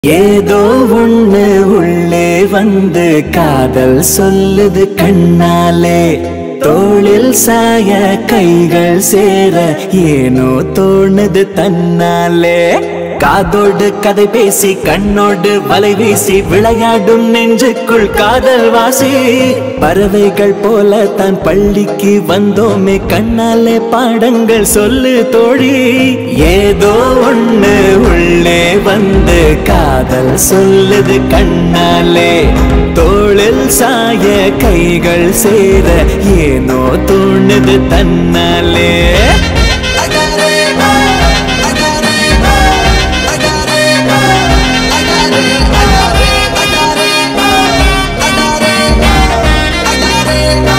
ஏதோ ஒண்ணு உள்ளே வந்து காதல் சொல்லுது கண்ணாலே தோளில் சாய கைகள் சேர ஏனோ தோணுது தன்னாலே காதோடு கதை பேசி கண்ணோடு வலை வீசி விளையாடும் நெஞ்சுக்குள் காதல் வாசி பறவைகள் போல தான் பள்ளிக்கு வந்தோமே கண்ணாலே பாடங்கள் சொல்லு தோழி ஏதோ ஒண்ணு உள்ளே வந்து காதல் சொல்லுது கண்ணாலே தோளில் சாய கைகள் சேர ஏனோ தோணுது தன்னாலே I got it, I got it, I got it, I got it, I got it, I got it, I got it, I got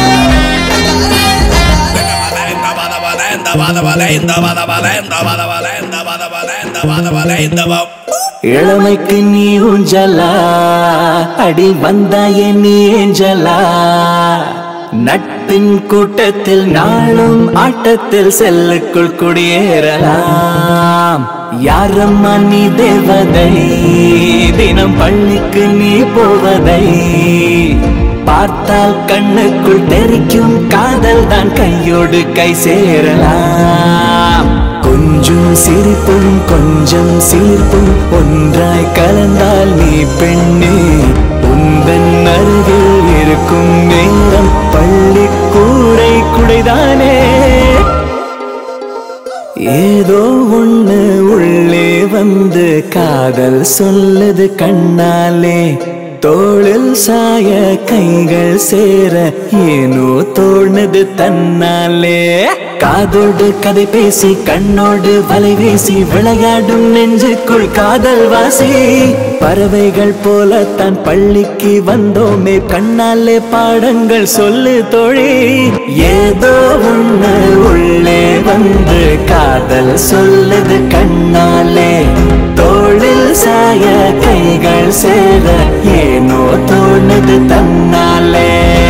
it, I got it. இளமைக்கு நீ ஊஞ்சலா அடி வந்தாயே நீ ஏஞ்சலா நட்பின் கூட்டத்தில் நாளும் ஆட்டத்தில் செல்லுக்குள் குடியேறலாம் யாரம்மா நீ தேவதை தினம் பள்ளிக்கு நீ போவதை பார்த்தால் கண்ணுக்குள் தெரிக்கும் காதல் தான் கையோடு கை சேரலாம் கொஞ்சம் சிரிப்பும் கொஞ்சம் சீர்ப்பும் ஒன்றாய் கலந்தால் நீ பெண்ணே உந்தன் அருகில் இருக்கும் நேரம் பள்ளி கூடை குடைதானே ஏதோ ஒண்ணு உள்ளே வந்து காதல் சொல்லுது கண்ணாலே தோளில் சாய கைகள் சேர ஏனோ தோணுது தன்னாலே காதோடு கதை பேசி கண்ணோடு வலை வீசி விளையாடும் நெஞ்சுக்குள் காதல் வாசி பறவைகள் போல தான் பள்ளிக்கு வந்தோமே கண்ணாலே பாடங்கள் சொல்லு தோழி ஏதோ ஒண்ணு உள்ளே வந்து காதல் சொல்லுது கண்ணாலே தோளில் சாய கைகள் சேர ஏனோ தோணுது தன்னாலே